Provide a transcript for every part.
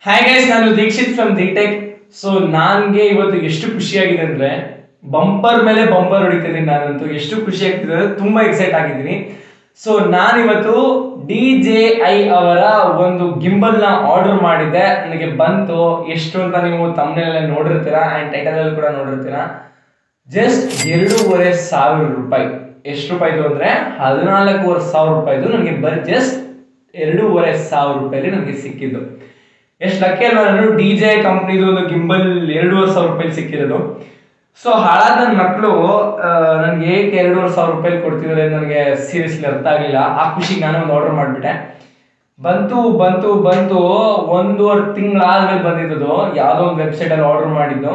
hi guys ನಾನು Dixit from ದಿಟೆಕ್ so ನನಗೆ ಇವತ್ತು ಎಷ್ಟು ಖುಷಿಯಾಗಿದೆ ಅಂದ್ರೆ ಬಂಪರ್ ಮೇಲೆ ಬಂಪರ್ ಹೊಡಿತಿದ್ದೀನಿ ನಾನಂತೂ ಎಷ್ಟು ಖುಷಿ ಆಗ್ತಿದೆ ಅಂದ್ರೆ ತುಂಬಾ ಎಕ್ಸೈಟ್ ಆಗಿದ್ದೀನಿ ಸೊ ನಾನಿವತ್ತು ಡಿ ಜೆ ಐ ಅವರ ಒಂದು ಗಿಂಬಲ್ ನ ಆರ್ಡರ್ ಮಾಡಿದ್ದೆ ನನಗೆ ಬಂತು ಎಷ್ಟು ಅಂತ ನೀವು ತಮ್ಮನೆಲ್ಲ ನೋಡಿರ್ತೀರಾ ಅಂಡ್ ಟೈಟಲ್ ಅಲ್ಲಿ ಕೂಡ ನೋಡಿರ್ತೀರಾ ಜಸ್ಟ್ ಎರಡೂವರೆ ಸಾವಿರ ರೂಪಾಯಿ ಎಷ್ಟು ರೂಪಾಯಿದು ಅಂದ್ರೆ ಹದಿನಾಲ್ಕೂವರೆ ಸಾವಿರ ರೂಪಾಯಿದು ನನಗೆ ಬರೀ ಜಸ್ಟ್ ಎರಡೂವರೆ ಸಾವಿರ ರೂಪಾಯಿಲಿ ನನಗೆ ಸಿಕ್ಕಿದ್ದು ಎಷ್ಟು ಲಕ್ಕಿ ಅಲ್ವಾ ನಾನು ಡಿ ಜೆ ಕಂಪ್ನಿದು ಒಂದು ಗಿಂಬಲ್ ಎರಡೂವರೆ ಸಾವಿರ ರೂಪಾಯಿ ಸಿಕ್ಕಿರೋದು ಸೊ ಹಾಳಾದ ನನ್ನ ಮಕ್ಕಳು ನನಗೆ ಏಕೆ ಎರಡೂವರೆ ಸಾವಿರ ರೂಪಾಯಿ ಕೊಡ್ತಿದ್ದಾರೆ ನನಗೆ ಸೀರಿಯಸ್ಲಿ ಅರ್ಥ ಆಗಲಿಲ್ಲ ಆ ಖುಷಿಗೆ ನಾನು ಒಂದು ಆರ್ಡರ್ ಮಾಡಿಬಿಟ್ಟೆ ಬಂತು ಬಂತು ಬಂತು ಒಂದೂವರೆ ತಿಂಗಳಾದ್ಮೇಲೆ ಬಂದಿದ್ದು ಯಾವುದೋ ಒಂದು ವೆಬ್ಸೈಟ್ ಅಲ್ಲಿ ಆರ್ಡರ್ ಮಾಡಿದ್ದು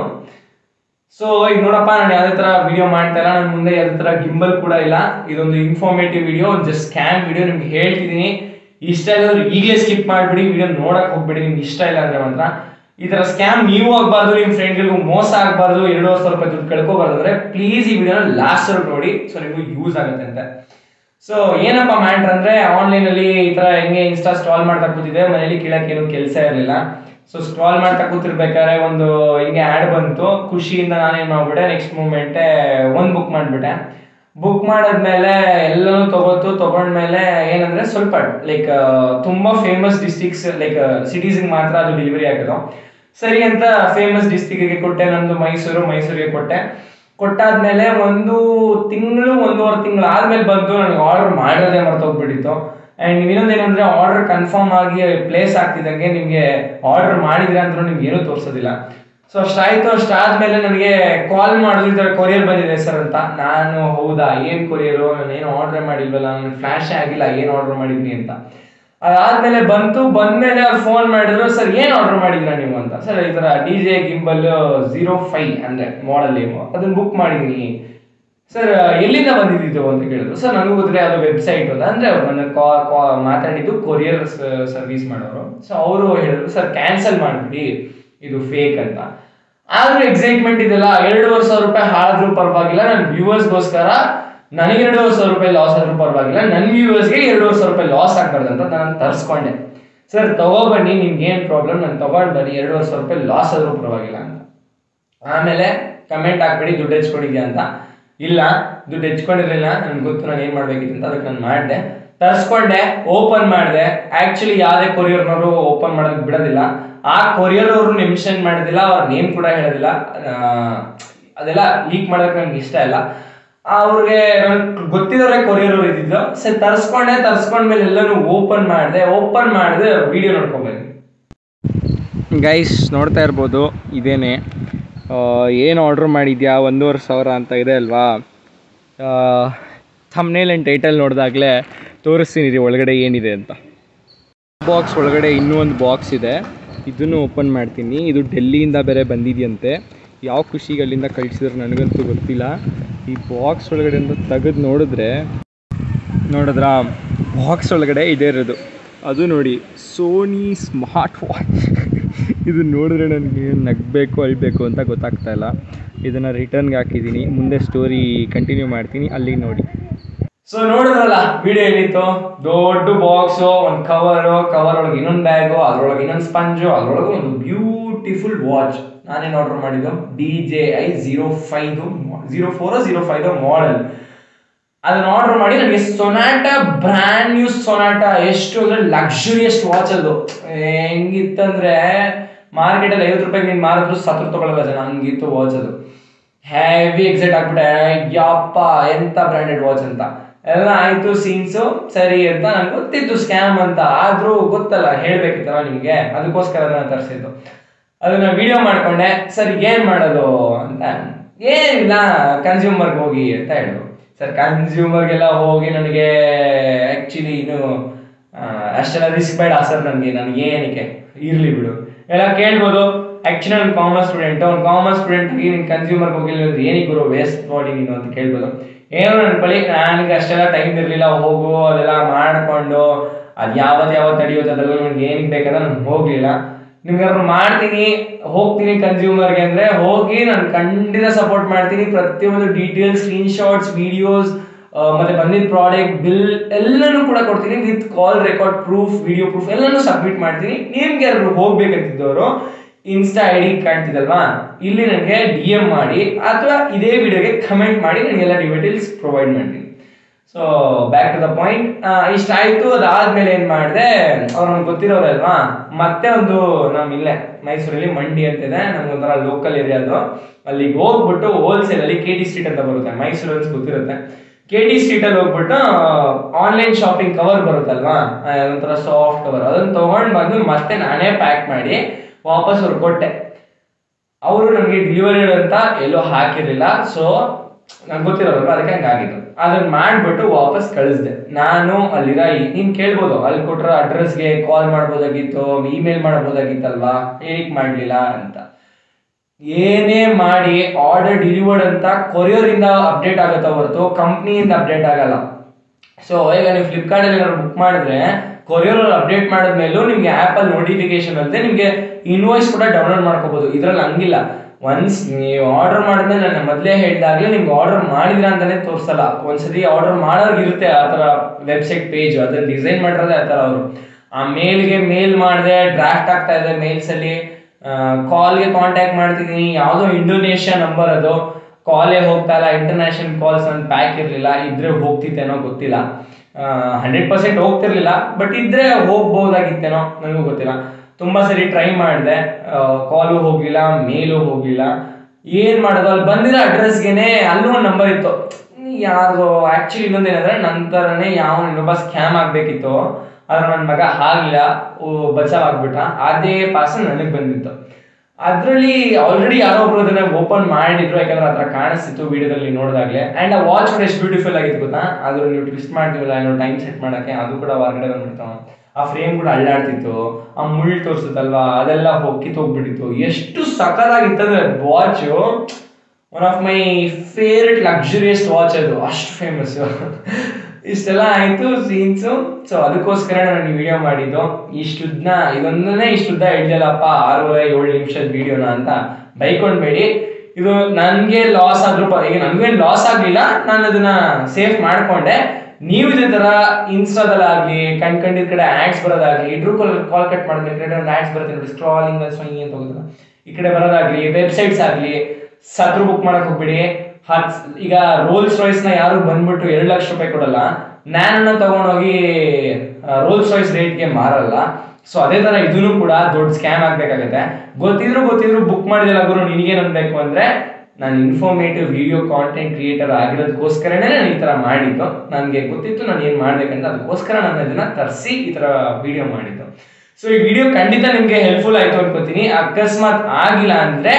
ಸೊ ಈಗ ನೋಡಪ್ಪ ನಾನು ಯಾವುದೇ ತರ ವಿಡಿಯೋ ಮಾಡ್ತಾ ಇಲ್ಲ ನನ್ನ ಮುಂದೆ ಯಾವುದೇ ತರ ಗಿಂಬಲ್ ಕೂಡ ಇಲ್ಲ ಇದೊಂದು ಇನ್ಫಾರ್ಮೇಟಿವ್ ವಿಡಿಯೋ ಒಂದು ಜಸ್ಟ್ ಸ್ಕ್ಯಾಮ್ ವಿಡಿಯೋ ನಿಮ್ಗೆ ಹೇಳ್ತಿದ್ದೀನಿ ಇಷ್ಟ ಇಲ್ಲದ್ರೆ ಈಗಲೇ ಸ್ಕಿಪ್ ಮಾಡಿಬಿಡಿ ವಿಡಿಯೋ ನೋಡಕ್ ಹೋಗ್ಬೇಡಿ ನಿಮ್ಗೆ ಇಷ್ಟ ಇಲ್ಲ ಅಂದ್ರೆ ಮಾತ್ರ ಈ ತರ ಸ್ಕ್ಯಾಮ್ ನೀವು ಆಗ್ಬಾರ್ದು ನಿಮ್ಮ ಫ್ರೆಂಡ್ಗಳಿಗೂ ಮೋಸ ಆಗಬಾರ್ದು ಎರಡೂವರೆ ಸಾವಿರ ರೂಪಾಯಿ ದುಡ್ಡು ಕಳ್ಕೋಬಾರ್ದು ಅಂದ್ರೆ ಪ್ಲೀಸ್ ಈ ವಿಡಿಯೋನ ಲಾಸ್ಟ್ ವರ್ಗ್ ನೋಡಿ ಸೊ ನಿಮ್ಗೆ ಯೂಸ್ ಆಗುತ್ತೆ ಅಂತ ಸೊ ಏನಪ್ಪ ಮ್ಯಾಟ್ರ್ ಅಂದ್ರೆ ಆನ್ಲೈನ್ ಅಲ್ಲಿ ಈ ತರ ಹೆಂಗೆ ಇನ್ಸ್ಟಾ ಸ್ಕ್ರಾಲ್ ಮಾಡ್ತಾ ಕೂತಿದ್ದೆ ಮನೇಲಿ ಕೇಳಕ್ಕೆ ಏನು ಕೆಲಸ ಇರಲಿಲ್ಲ ಸೊ ಸ್ಕ್ರಾಲ್ ಮಾಡ್ತಾ ಕೂತಿರ್ಬೇಕಾದ್ರೆ ಒಂದು ಹಿಂಗೆ ಆಡ್ ಬಂತು ಖುಷಿಯಿಂದ ನಾನೇನ್ ಮಾಡ್ಬಿಟ್ಟೆ ನೆಕ್ಸ್ಟ್ ಮೂಮೆಂಟೇ ಒಂದ್ ಬುಕ್ ಮಾಡ್ಬಿಟ್ಟೆ ಬುಕ್ ಮಾಡಾದ್ಮೇಲೆ ಎಲ್ಲನೂ ತಗೋತು ತಗೊಂಡ್ಮೇಲೆ ಏನಂದ್ರೆ ಸ್ವಲ್ಪ ಲೈಕ್ ತುಂಬಾ ಫೇಮಸ್ ಡಿಸ್ಟಿಕ್ಸ್ ಲೈಕ್ ಸಿಟೀಸ್ಗೆ ಮಾತ್ರ ಅದು ಡೆಲಿವರಿ ಆಗೋದು ಸರಿ ಅಂತ ಫೇಮಸ್ ಡಿಸ್ಟಿಕ್ಗೆ ಕೊಟ್ಟೆ ನಂದು ಮೈಸೂರು ಮೈಸೂರಿಗೆ ಕೊಟ್ಟೆ ಕೊಟ್ಟಾದ್ಮೇಲೆ ಒಂದು ತಿಂಗಳು ಒಂದೂವರೆ ತಿಂಗಳು ಆದ್ಮೇಲೆ ಬಂದು ನನಗೆ ಆರ್ಡರ್ ಮಾಡೋದೇ ಮರ್ತೋಗ್ಬಿಟ್ಟಿತ್ತು ಅಂಡ್ ಇನ್ನೊಂದೇನಂದ್ರೆ ಆರ್ಡರ್ ಕನ್ಫರ್ಮ್ ಆಗಿ ಪ್ಲೇಸ್ ಆಗ್ತಿದ್ದಂಗೆ ನಿಮಗೆ ಆರ್ಡರ್ ಮಾಡಿದ್ರೆ ಅಂದ್ರೂ ನಿಮ್ಗೆ ಏನೂ ತೋರಿಸೋದಿಲ್ಲ ಸೊ ಅಷ್ಟಾಯ್ತು ಅಷ್ಟಾದ್ಮೇಲೆ ನನಗೆ ಕಾಲ್ ಮಾಡಿದ್ರೆ ಕೊರಿಯರ್ ಬಂದಿದೆ ಸರ್ ಅಂತ ನಾನು ಹೌದಾ ಏನ್ ಕೊರಿಯರು ನಾನು ಏನು ಆರ್ಡರ್ ಮಾಡಿಲ್ವಲ್ಲ ನನ್ನ ಫ್ಲಾಶೇ ಆಗಿಲ್ಲ ಏನು ಆರ್ಡರ್ ಮಾಡಿದ್ನಿ ಅಂತ ಅದಾದ್ಮೇಲೆ ಬಂತು ಬಂದ್ಮೇಲೆ ಅವ್ರು ಫೋನ್ ಮಾಡಿದ್ರು ಸರ್ ಏನ್ ಆರ್ಡರ್ ಮಾಡಿದ್ರ ನೀವು ಅಂತ ಸರ್ ಈ ತರ D J gimbal zero five ಅಂದ್ರೆ ಮಾಡೆಲ್ ನೇಮು ಅದನ್ನ ಬುಕ್ ಮಾಡಿದೀನಿ ಸರ್ ಎಲ್ಲಿಂದ ಬಂದಿದ್ದು ಅಂತ ಕೇಳಿದ್ರು ಸರ್ ನನಗೂ ಗೊತ್ತಿಲ್ಲ ಅದು ವೆಬ್ಸೈಟ್ ಅಂತ ಅಂದ್ರೆ ಅವ್ರು ನನ್ನ ಕಾ ಕಾ ಮಾತಾಡಿದ್ದು ಕೊರಿಯರ್ ಸರ್ವಿಸ್ ಮಾಡೋರು ಸೊ ಅವರು ಹೇಳಿದ್ರು ಸರ್ ಕ್ಯಾನ್ಸಲ್ ಮಾಡಿಬಿಡಿ ಇದು ಫೇಕ್ ಅಂತ ಆದ್ರೂ ಎಕ್ಸೈಟ್ಮೆಂಟ್ ಇದೆಲ್ಲ ಎರಡೂವರೆ ಸಾವಿರ ರೂಪಾಯಿ ಹಾಳಾದ್ರೂ ಪರವಾಗಿಲ್ಲ ನನ್ನ ವ್ಯೂವರ್ಸ್ಗೋಸ್ಕರ ನನಗೆ ಎರಡೂವರೆ ಸಾವಿರ ರೂಪಾಯಿ ಲಾಸ್ ಆದ್ರೂ ಪರವಾಗಿಲ್ಲ ನನ್ನ ವ್ಯೂವರ್ಸ್ಗೆ ಎರಡೂವರೆ ಸಾವಿರ ರೂಪಾಯಿ ಲಾಸ್ ಆಗ್ಬಾರ್ದು ಅಂತ ನಾನು ತರಿಸ್ಕೊಂಡೆ ಸರ್ ತಗೋಬನ್ನಿ ನಿಮ್ಗೆ ಏನು ಪ್ರಾಬ್ಲಮ್ ನಾನು ತಗೊಂಡು ಬನ್ನಿ ಎರಡೂವರೆ ಸಾವಿರ ರೂಪಾಯಿ ಲಾಸ್ ಆದ್ರೂ ಪರವಾಗಿಲ್ಲ ಅಂತ ಆಮೇಲೆ ಕಮೆಂಟ್ ಹಾಕ್ಬಿಡಿ ದುಡ್ಡು ಹೆಚ್ಕೊಂಡಿದ್ಯಾ ಅಂತ ಇಲ್ಲ ದುಡ್ಡು ಹೆಚ್ಕೊಂಡಿರ್ಲಿಲ್ಲ ನನ್ಗೆ ಗೊತ್ತು ನಾನು ಏನ್ ಮಾಡ್ಬೇಕಿತ್ತು ಅಂತ ಅದಕ್ಕೆ ನಾನು ಮಾಡಿದೆ ತರಿಸ್ಕೊಂಡೆ ಓಪನ್ ಮಾಡಿದೆ ಆಕ್ಚುಲಿ ಯಾವುದೇ ಕೊರಿಯರ್ನವರು ಓಪನ್ ಮಾಡೋದಕ್ಕೆ ಬಿಡೋದಿಲ್ಲ ಆ ಕೊರಿಯರ್ ಅವರು ಮೆನ್ಷನ್ ಮಾಡೋದಿಲ್ಲ ಅವ್ರ ನೇಮ್ ಕೂಡ ಹೇಳೋದಿಲ್ಲ ಆ, ಅದೆಲ್ಲ ಲೀಕ್ ಮಾಡೋದಕ್ಕೆ ನನ್ಗೆ ಇಷ್ಟ ಇಲ್ಲ ಅವ್ರಿಗೆ ನನ್ಗೆ ಗೊತ್ತಿರೋರೆ ಕೊರಿಯರ್ ಅವ್ರು ಇದ್ದಿದ್ದು ಸರಿ ತರಿಸ್ಕೊಂಡೆ ತರಿಸ್ಕೊಂಡ್ಮೇಲೆ ಎಲ್ಲನೂ ಓಪನ್ ಮಾಡಿದೆ ಓಪನ್ ಮಾಡಿದೆ ವಿಡಿಯೋ ನೋಡ್ಕೊಂಬಂದಿ ಗೈಸ್ ನೋಡ್ತಾ ಇರ್ಬೋದು ಇದೇನೆ ಏನು ಆರ್ಡ್ರ್ ಮಾಡಿದ್ಯಾ ಒಂದೂವರೆ ಸಾವಿರ ಅಂತ ಇದೆ ಅಲ್ವಾ ಥಮ್ನೇಲ್ ಆ್ಯಂಡ್ ಟೈಟಲ್ ನೋಡಿದಾಗಲೇ ತೋರಿಸ್ತೀನಿ ರೀ ಒಳಗಡೆ ಏನಿದೆ ಅಂತ ಬಾಕ್ಸ್ ಒಳಗಡೆ ಇನ್ನೂ ಒಂದು ಬಾಕ್ಸ್ ಇದೆ ಇದನ್ನು ಓಪನ್ ಮಾಡ್ತೀನಿ ಇದು ಡೆಲ್ಲಿಯಿಂದ ಬೇರೆ ಬಂದಿದೆಯಂತೆ ಯಾವ ಖುಷಿಗೆ ಅಲ್ಲಿಂದ ಕಳಿಸಿದ್ರು ನನಗಂತೂ ಗೊತ್ತಿಲ್ಲ ಈ ಬಾಕ್ಸ್ ಒಳಗಡೆಯಿಂದ ತೆಗೆದು ನೋಡಿದ್ರೆ ನೋಡಿದ್ರ ಬಾಕ್ಸ್ ಒಳಗಡೆ ಇದೇ ಇರೋದು ಅದು ನೋಡಿ ಸೋನಿ ಸ್ಮಾರ್ಟ್ ವಾಚ್ ಇದು ನೋಡಿದ್ರೆ ನನಗೆ ನಗಬೇಕು ಅಳ್ಬೇಕು ಅಂತ ಗೊತ್ತಾಗ್ತಾ ಇಲ್ಲ ಇದನ್ನು ರಿಟರ್ನ್ಗೆ ಹಾಕಿದ್ದೀನಿ ಮುಂದೆ ಸ್ಟೋರಿ ಕಂಟಿನ್ಯೂ ಮಾಡ್ತೀನಿ ಅಲ್ಲಿಗೆ ನೋಡಿ ಸೊ ನೋಡಿದ್ರಲ್ಲ ವಿಡಿಯೋ ಏನಿತ್ತು ದೊಡ್ಡ ಬಾಕ್ಸ್ ಒಂದು ಕವರ್ ಕವರ್ ಒಳಗೆ ಇನ್ನೊಂದು ಬ್ಯಾಗು ಅದ್ರೊಳಗೆ ಇನ್ನೊಂದು ಸ್ಪಂಜು ಅದ್ರೊಳಗೆ ಒಂದು ಬ್ಯೂಟಿಫುಲ್ ವಾಚ್ ನಾನೇನು ಆರ್ಡರ್ ಮಾಡಿದ್ದು D J I zero five zero four zero five model ಅದನ್ನ ಆರ್ಡರ್ ಮಾಡಿ ನನಗೆ ಸೊನಾಟ ಬ್ರ್ಯಾಂಡ್ ನ್ಯೂ ಸೊನಾಟ ಎಷ್ಟು ಅಂದ್ರೆ ಲಕ್ಸುರಿಯಸ್ಟ್ ವಾಚ್ ಅದು ಹೆಂಗಿತ್ತಂದ್ರೆ ಮಾರ್ಕೆಟ್ ಅಲ್ಲಿ ಐವತ್ತು ರೂಪಾಯಿಗೆ ನೀನು ಮಾರಿದ್ರು ಸತ್ರ ತಗೊಳ್ಳಲ್ಲ ಜನ ಹಂಗಿತ್ತು ವಾಚ್ ಅದು ಹೆವಿ ಎಕ್ಸೈಟ್ ಆಗ್ಬಿಟ್ಟೆ ಯಪ್ಪ ಎಂತ ಬ್ರ್ಯಾಂಡೆಡ್ ವಾಚ್ ಅಂತ ಎಲ್ಲ ಆಯ್ತು ಸೀನ್ಸು ಸರಿ ಅಂತ ನಂಗೆ ಗೊತ್ತಿತ್ತು ಸ್ಕ್ಯಾಮ್ ಅಂತ ಆದ್ರೂ ಗೊತ್ತಲ್ಲ ಹೇಳ್ಬೇಕಿತ್ತಲ್ಲ ನಿಮ್ಗೆ ಅದಕ್ಕೋಸ್ಕರ ಅದನ್ನ ತರಿಸಿದ್ದು ಅದನ್ನ ವಿಡಿಯೋ ಮಾಡ್ಕೊಂಡೆ ಸರ್ ಏನ್ ಮಾಡೋದು ಅಂತ ಏನಿಲ್ಲ ಕನ್ಸ್ಯೂಮರ್ಗೆ ಹೋಗಿ ಅಂತ ಹೇಳಿದ್ರು ಸರ್ ಕನ್ಸ್ಯೂಮರ್ಗೆಲ್ಲ ಹೋಗಿ ನನಗೆ ಆಕ್ಚುಲಿ ಇನ್ನು ಆ, ಅಷ್ಟೆಲ್ಲ ರಿಸ್ಕ್ ಬೇಡ ಸರ್ ನನಗೆ ನನಗೆ ಏನಕ್ಕೆ ಇರ್ಲಿ ಬಿಡು ಎಲ್ಲ ಕೇಳ್ಬೋದು ಆಕ್ಚುಲಿ ನಾನು ಕಾಮರ್ಸ್ ಸ್ಟೂಡೆಂಟ್ ಒಂದು ಕಾಮರ್ಸ್ ಸ್ಟೂಡೆಂಟ್ ನೀನು ಕನ್ಸ್ಯೂಮರ್ಗೆ ಹೋಗಿಲ್ಲ ಅಂದ್ರೆ ಏನಕ್ಕೆ ಗುರು ವೇಸ್ಟ್ ಬಾಡಿ ನೀನು ಅಂತ ಕೇಳ್ಬೋದು ಏನೋ ನನ್ನ ಬಳಿ ನನಗೆ ಅಷ್ಟೆಲ್ಲ ಟೈಮ್ ಇರಲಿಲ್ಲ ಹೋಗು ಅದೆಲ್ಲ ಮಾಡಿಕೊಂಡು ಅದು ಯಾವತ್ತು ಯಾವತ್ತು ನಡೆಯುತ್ತೆ ಅದೆಲ್ಲ ನನಗೆ ಏನಕ್ಕೆ ಬೇಕಾದ್ರೆ ನಾನು ಹೋಗಲಿಲ್ಲ ನಿಮ್ಗೆ ಅವ್ರು ಮಾಡ್ತೀನಿ ಹೋಗ್ತೀನಿ ಕನ್ಸ್ಯೂಮರ್ಗೆ ಅಂದ್ರೆ ಹೋಗಿ ನಾನು ಖಂಡಿತ ಸಪೋರ್ಟ್ ಮಾಡ್ತೀನಿ ಪ್ರತಿಯೊಂದು ಡೀಟೇಲ್ಸ್ ಸ್ಕ್ರೀನ್ ಶಾಟ್ಸ್ ವಿಡಿಯೋಸ್ ಮತ್ತೆ ಬಂದಿದ್ದ ಪ್ರಾಡಕ್ಟ್ ಬಿಲ್ ಎಲ್ಲನೂ ಕೂಡ ಕೊಡ್ತೀನಿ with call record proof video proof ಎಲ್ಲನೂ ಸಬ್ಮಿಟ್ ಮಾಡ್ತೀನಿ ನಿಮ್ಗೆ ಯಾರು ಹೋಗ್ಬೇಕಂತಿದ್ದವರು ಇನ್ಸ್ಟಾ ಐ ಡಿ ಕಾಣ್ತಿದಲ್ವಾ ಇಲ್ಲಿ ನನಗೆ ಡಿ ಎಂ ಮಾಡಿ ಅಥವಾ ಇದೇ ವಿಡಿಯೋಗೆ ಕಮೆಂಟ್ ಮಾಡಿ ನನಗೆಲ್ಲ ಡೀಟೇಲ್ಸ್ ಪ್ರೊವೈಡ್ ಮಾಡ್ತೀನಿ so back to the point ಇಷ್ಟಾಯ್ತು ಅದಾದ್ಮೇಲೆ ಏನ್ ಮಾಡಿದೆ ಅವ್ರು ನಮ್ಗೆ ಗೊತ್ತಿರೋರಲ್ವಾ ಮತ್ತೆ ಒಂದು ನಮ್ ಇಲ್ಲೇ ಮೈಸೂರಲ್ಲಿ ಮಂಡಿ ಅಂತ ಇದೆ ನಮ್ಗೊಂಥರ ಲೋಕಲ್ ಏರಿಯಾ ಅದು ಅಲ್ಲಿಗೆ ಹೋಗ್ಬಿಟ್ಟು ಹೋಲ್ಸೇಲ್ ಅಲ್ಲಿ ಕೆ ಟಿ ಸ್ಟ್ರೀಟ್ ಅಂತ ಬರುತ್ತೆ ಮೈಸೂರು ಅಂತ ಗೊತ್ತಿರುತ್ತೆ ಕೆ ಟಿ ಸ್ಟ್ರೀಟ್ ಅಲ್ಲಿ ಹೋಗ್ಬಿಟ್ಟು ಆನ್ಲೈನ್ ಶಾಪಿಂಗ್ ಕವರ್ ಬರುತ್ತಲ್ವಾ ಆ, ಒಂಥರ ಸಾಫ್ಟ್ ಕವರ್ ಅದನ್ನ ತಗೊಂಡ್ ಬಂದು ಮತ್ತೆ ನಾನೇ ಪ್ಯಾಕ್ ಮಾಡಿ ವಾಪಸ್ ಅವ್ರು ಕೊಟ್ಟೆ ಅವರು ನನಗೆ ಡೆಲಿವರಿ ಅಂತ ಎಲ್ಲೋ ಹಾಕಿರಲಿಲ್ಲ ಸೊ ನಂಗೆ ಗೊತ್ತಿರೋಲ್ಲ ಅದಕ್ಕೆ ಹಂಗಾಗಿದ್ದು ಅದನ್ನ ಮಾಡ್ಬಿಟ್ಟು ವಾಪಸ್ ಕಳಿಸ್ದೆ ನಾನು ಅಲ್ಲಿರ ನೀನ್ ಕೇಳ್ಬೋದು ಅಲ್ಲಿ ಕೊಟ್ಟಿರೋ ಅಡ್ರೆಸ್ಗೆ ಕಾಲ್ ಮಾಡ್ಬೋದಾಗಿತ್ತು ಇಮೇಲ್ ಮಾಡ್ಬೋದಾಗಿತ್ತಲ್ವಾ ಏನಕ್ಕೆ ಮಾಡ್ಲಿಲ್ಲ ಅಂತ ಏನೇ ಮಾಡಿ ಆರ್ಡರ್ ಡೆಲಿವರ್ಡ್ ಅಂತ ಕೊರಿಯರ್ ಇಂದ ಅಪ್ಡೇಟ್ ಆಗುತ್ತೆ ಹೊರತು ಕಂಪ್ನಿಯಿಂದ ಅಪ್ಡೇಟ್ ಆಗಲ್ಲ ಸೊ ಈಗ ನೀವು ಫ್ಲಿಪ್ಕಾರ್ಟ್ ಅಲ್ಲಿ ಏನಾದ್ರು ಬುಕ್ ಮಾಡಿದ್ರೆ ಕೊರಿಯರ್ ಅಲ್ಲಿ ಅಪ್ಡೇಟ್ ಮಾಡಿದ್ಮೇಲೂ ನಿಮ್ಗೆ ಆಪ್ ಅಲ್ಲಿ ನೋಟಿಫಿಕೇಶನ್ ಅಲ್ಲದೆ ನಿಮ್ಗೆ ಇನ್ವಾಯ್ಸ್ ಕೂಡ ಡೌನ್ಲೋಡ್ ಮಾಡ್ಕೋಬಹುದು ಇದ್ರಲ್ಲಿ ಹಂಗಿಲ್ಲ ಒನ್ಸ್ ನೀವು ಆರ್ಡರ್ ಮಾಡಿದ್ಮೇಲೆ ನಾನು ಮೊದಲೇ ಹೇಳಿದಾಗಲೇ ನಿಮ್ಗೆ ಆರ್ಡರ್ ಮಾಡಿದ್ರ ಅಂತಾನೆ ತೋರಿಸಲ್ಲ ಒಂದ್ಸತಿ ಆರ್ಡರ್ ಮಾಡೋರ್ಗೆ ಇರುತ್ತೆ ಆ ಥರ ವೆಬ್ಸೈಟ್ ಪೇಜ್ ಅದನ್ನ ಡಿಸೈನ್ ಮಾಡಿರೋದೇ ಆ ಥರ ಅವರು ಆ ಮೇಲ್ಗೆ ಮೇಲ್ ಮಾಡಿದೆ ಡ್ರಾಫ್ಟ್ ಆಗ್ತಾ ಇದೆ ಮೇಲ್ಸ್ ಅಲ್ಲಿ ಕಾಲ್ಗೆ ಕಾಂಟ್ಯಾಕ್ಟ್ ಮಾಡ್ತಿದ್ದೀನಿ ಯಾವುದೋ ಇಂಡೋನೇಷ್ಯಾ ನಂಬರ್ ಅದು ಕಾಲೇ ಹೋಗ್ತಾ ಇಲ್ಲ ಇಂಟರ್ನ್ಯಾಷನಲ್ ಕಾಲ್ಸ್ ನನ್ನ ಪ್ಯಾಕ್ ಇರಲಿಲ್ಲ ಇದ್ರೆ ಹೋಗ್ತಿತ್ತೇನೋ ಗೊತ್ತಿಲ್ಲ ಹಂಡ್ರೆಡ್ ಪರ್ಸೆಂಟ್ ಹೋಗ್ತಿರ್ಲಿಲ್ಲ ಬಟ್ ಇದ್ರೆ ಹೋಗ್ಬೋದಾಗಿತ್ತೇನೋ ನನಗೂ ಗೊತ್ತಿಲ್ಲ ತುಂಬಾ ಸರಿ ಟ್ರೈ ಮಾಡಿದೆ ಕಾಲು ಹೋಗ್ಲಿಲ್ಲ ಮೇಲು ಹೋಗ್ಲಿಲ್ಲ ಏನ್ ಮಾಡೋದು ಅಲ್ಲಿ ಬಂದಿರೋ ಅಡ್ರೆಸ್ಗೆನೆ ಅಲ್ಲೂ ಒಂದು ನಂಬರ್ ಇತ್ತು ಯಾರ್ದು ಆಕ್ಚುಲಿ ಇನ್ನೊಂದು ಏನಂದ್ರೆ ನಂತರನೇ ಯಾವ ಇನ್ನೊಬ್ಬ ಸ್ಕ್ಯಾಮ್ ಆಗ್ಬೇಕಿತ್ತು ಆದ್ರೆ ನನ್ನ ಮಗ ಆಗ್ಲಿಲ್ಲ ಬಚಾವ್ ಆಗ್ಬಿಟ್ಟ ಅದೇ ಪಾರ್ಸಲ್ ನನಗೆ ಬಂದಿತ್ತು ಅದ್ರಲ್ಲಿ ಆಲ್ರೆಡಿ ಯಾರೋ ಒಬ್ರು ಅದನ್ನ ಓಪನ್ ಮಾಡಿದ್ರು ಯಾಕಂದ್ರೆ ಆ ಥರ ಕಾಣಿಸ್ತಿತ್ತು ವಿಡಿಯೋದಲ್ಲಿ ನೋಡಿದಾಗಲೇ ಅಂಡ್ ಆ ವಾಚ್ ಕೂಡ ಎಷ್ಟು ಬ್ಯೂಟಿಫುಲ್ ಆಗಿತ್ತು ಗೊತ್ತಾ ಅದು ನೀವು ಟ್ವಿಸ್ಟ್ ಮಾಡ್ತೀವಲ್ಲ ಏನೋ ಟೈಮ್ ಸೆಟ್ ಮಾಡಕ್ಕೆ ಅದು ಕೂಡ ಹೊರಗಡೆ ಬಂದ್ಬಿಡ್ತು ಆ ಫ್ರೇಮ್ ಕೂಡ ಅಳ್ಳಾಡ್ತಿತ್ತು ಆ ಮುಳ್ಳು ತೋರಿಸುತ್ತಲ್ವಾ ಅದೆಲ್ಲ ಹೋಗಿ ಕಿತ್ತೋಗ್ಬಿಟ್ಟಿತ್ತು ಎಷ್ಟು ಸಕಲಾಗಿತ್ತಂದ್ರೆ watch one of my favourite luxurious watch ಅದು ಅಷ್ಟು ಫೇಮಸ್ ಇಷ್ಟೆಲ್ಲ ಆಯ್ತು ಸೀನ್ಸು ಸೊ ಅದಕ್ಕೋಸ್ಕರ ನಾನು ಈ ವಿಡಿಯೋ ಮಾಡಿದ್ದು ಇಷ್ಟುದ್ನ ಇದೊಂದನ್ನೇ ಇಷ್ಟುದ್ದ ಹಿಡ್ದಲ್ಲಪ್ಪ ಆರೂವರೆ ಏಳು ನಿಮಿಷದ ವಿಡಿಯೋನ ಅಂತ ಬೈಕೊಂಡ್ಬೇಡಿ ಇದು ನನಗೆ ಲಾಸ್ ಆದ್ರೂ ಪ- ಈಗ ನನಗೇನು ಲಾಸ್ ಆಗಲಿಲ್ಲ ನಾನು ಅದನ್ನ ಸೇಫ್ ಮಾಡ್ಕೊಂಡೆ ನೀವು ಇದೇ ತರ ಇನ್ಸ್ಟಾದಲ್ಲಾಗ್ಲಿ ಕಣ್ ಕಂಡಿದ್ ಕಡೆ ಆಡ್ಸ್ ಬರೋದಾಗ್ಲಿ ಇಡ್ರು ಕಾಲ್ ಕಾಲ್ ಕಟ್ ಮಾಡಿದ್ರೆ ಕಡೆ ಒಂದು ಆಡ್ಸ್ ಬರುತ್ತೆ ನೋಡಿ ಸ್ಕ್ರಾಲಿಂಗ್ ಸ್ವೈಂಗ್ ಅಂತ ಹೋಗುತ್ತಲ್ಲ ಈ ಕಡೆ ಬರೋದಾಗ್ಲಿ ವೆಬ್ಸೈಟ್ಸ್ ಆಗ್ಲಿ ಸತ್ರು ಬುಕ್ ಮಾಡಕ್ ಹೋಗ್ಬಿಡಿ ಹತ್ ಈಗ ರೋಲ್ಸ್ ರಾಯ್ಸ್ ನ ಯಾರು ಬಂದ್ಬಿಟ್ಟು ಎರಡು ಲಕ್ಷ ರೂಪಾಯಿ ಕೊಡಲ್ಲ ನ್ಯಾನನ್ನ ತಗೊಂಡೋಗಿ ರೋಲ್ಸ್ ರಾಯ್ಸ್ ರೇಟ್ಗೆ ಮಾರಲ್ಲ ಸೊ ಅದೇ ತರ ಇದನ್ನು ಕೂಡ ದೊಡ್ಡ ಸ್ಕ್ಯಾಮ್ ಆಗ್ಬೇಕಾಗತ್ತೆ ಗೊತ್ತಿದ್ರು ಗೊತ್ತಿದ್ರು ಬುಕ್ ಮಾಡಿದಿಲ್ಲ ಗುರು ನಿನಗೇನ್ ಅನ್ಬೇಕು ಅಂದ್ರೆ ನಾನು ಇನ್ಫಾರ್ಮೇಟಿವ್ ವಿಡಿಯೋ ಕಾಂಟೆಂಟ್ ಕ್ರಿಯೇಟರ್ ಆಗಿರೋದಕ್ಕೋಸ್ಕರನೇ ನಾನು ಈ ತರ ಮಾಡಿದ್ದು ನನಗೆ ಗೊತ್ತಿತ್ತು ನಾನು ಏನ್ ಮಾಡ್ಬೇಕಂತ ಅದಕ್ಕೋಸ್ಕರ ನಾನು ಇದನ್ನ ತರಿಸಿ ಈ ತರ ವಿಡಿಯೋ ಮಾಡಿದ್ದು ಸೊ ಈ ವಿಡಿಯೋ ಖಂಡಿತ ನಿಮ್ಗೆ ಹೆಲ್ಪ್ಫುಲ್ ಆಯ್ತು ಅನ್ಕೋತೀನಿ ಅಕಸ್ಮಾತ್ ಆಗಿಲ್ಲ ಅಂದ್ರೆ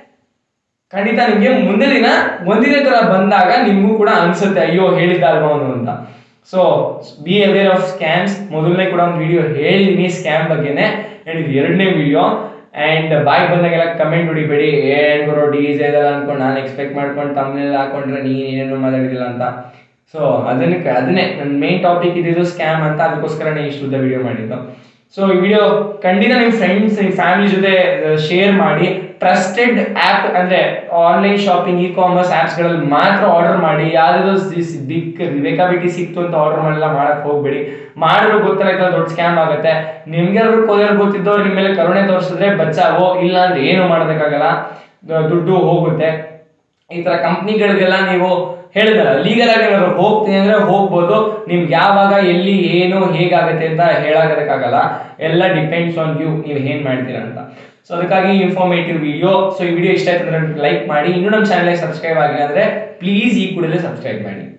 ಖಂಡಿತ ನಿಮ್ಗೆ ಮುಂದೆ ದಿನ ಒಂದಿನ ತರ ಬಂದಾಗ ನಿಮ್ಗೂ ಕೂಡ ಅನ್ಸುತ್ತೆ ಅಯ್ಯೋ ಹೇಳಿದ್ದಲ್ವಾ ಅವನು ಅಂತ so be aware of scams ಮೊದಲನೇ ಕೂಡ ಒಂದು ವಿಡಿಯೋ ಹೇಳಿದೀನಿ ಸ್ಕ್ಯಾಮ್ ಬಗ್ಗೆನೆ ಅಂಡ್ ಇದು ಎರಡನೇ ವಿಡಿಯೋ ಅಂಡ್ ಬಾಯ್ ಬಂದಾಗೆಲ್ಲ ಕಮೆಂಟ್ ಹೊಡಿಬೇಡಿ ಏನ್ ಬರೋ ಡಿಸ್ ಇದೆಲ್ಲ ಅನ್ಕೊಂಡು ನಾನು ಎಕ್ಸ್ಪೆಕ್ಟ್ ಮಾಡ್ಕೊಂಡು ತಮ್ಮನೆಲ್ಲ ಹಾಕೊಂಡ್ರೆ ನೀನ್ ಏನೇನೋ ಮಾತಾಡಿದಿಲ್ಲ ಅಂತ ಸೊ ಅದನ್ನ ಅದನ್ನೇ ನನ್ನ ಮೇನ್ ಟಾಪಿಕ್ ಇದ್ದಿದ್ದು ಸ್ಕ್ಯಾಮ್ ಅಂತ ಅದಕ್ಕೋಸ್ಕರನೇ ಇಷ್ಟು ಉದ್ದ ವಿಡಿಯೋ ಮಾಡಿದ್ದು ಸೊ ಈ ವಿಡಿಯೋ ಖಂಡಿತ ನಿಮ್ಮ ಫ್ರೆಂಡ್ಸ್ ನಿಮ್ಮ ಫ್ಯಾಮಿಲಿ ಜೊತೆ ಶೇರ್ ಮಾಡಿ ಟ್ರಸ್ಟೆಡ್ ಆ್ಯಪ್ ಅಂದ್ರೆ ಆನ್ಲೈನ್ ಶಾಪಿಂಗ್ ಇ ಕಾಮರ್ಸ್ ಆ್ಯಪ್ಸ್ಗಳಲ್ಲಿ ಮಾತ್ರ ಆರ್ಡರ್ ಮಾಡಿ ಯಾವ್ದಾದ್ರು ಬಿಗ್ ಬೇಕಾಬಿಟ್ಟಿ ಸಿಕ್ತು ಅಂತ ಆರ್ಡರ್ ಮಾಡಲ್ಲ ಮಾಡಕ್ ಹೋಗ್ಬೇಡಿ ಮಾಡಿದ್ರು ಗೊತ್ತಾಯ್ತಲ್ಲ ದೊಡ್ಡ ಸ್ಕ್ಯಾಮ್ ಆಗುತ್ತೆ ನಿಮ್ಗೆ ಕೊರಿಯರ್ ಗೊತ್ತಿದ್ದವ್ರು ನಿಮ್ಮ ಮೇಲೆ ಕರುಣೆ ತೋರಿಸಿದ್ರೆ ಬಚಾವೋ ಇಲ್ಲ ಅಂದ್ರೆ ಏನು ಮಾಡೋದಕ್ಕಾಗಲ್ಲ ದ- ದುಡ್ಡು ಹೋಗುತ್ತೆ ಈ ತರ ಕಂಪ್ನಿಗಳಿಗೆಲ್ಲ ನೀವು ಹೇಳಿದಲ್ಲ ಲೀಗಲ್ ಆಗಿ ಏನಾದ್ರು ಹೋಗ್ತೀನಿ ಅಂದ್ರೆ ಹೋಗ್ಬೋದು ನಿಮ್ಗೆ ಯಾವಾಗ ಎಲ್ಲಿ ಏನು ಹೇಗಾಗುತ್ತೆ ಅಂತ ಹೇಳಾಗೋದಕ್ಕಾಗಲ್ಲ ಎಲ್ಲ ಡಿಪೆಂಡ್ಸ್ ಆನ್ ಯು ನೀವು ಏನ್ ಮಾಡ್ತೀರಾ ಅಂತ ಸೊ ಅದಕ್ಕಾಗಿ ಇನ್ಫಾರ್ಮೇಟಿವ್ ವಿಡಿಯೋ ಸೊ ಈ ವಿಡಿಯೋ ಇಷ್ಟ ಆಯ್ತು ಅಂದ್ರೆ ಲೈಕ್ ಮಾಡಿ ಇನ್ನೂ ನಮ್ಮ ಚಾನಲ್ಗೆ ಸಬ್ಸ್ಕ್ರೈಬ್ ಆಗಿಲ್ಲ ಅಂದ್ರೆ ಪ್ಲೀಸ್ ಈ ಕೂಡಲೇ ಸಬ್ಸ್ಕ್ರೈಬ್ ಮಾಡಿ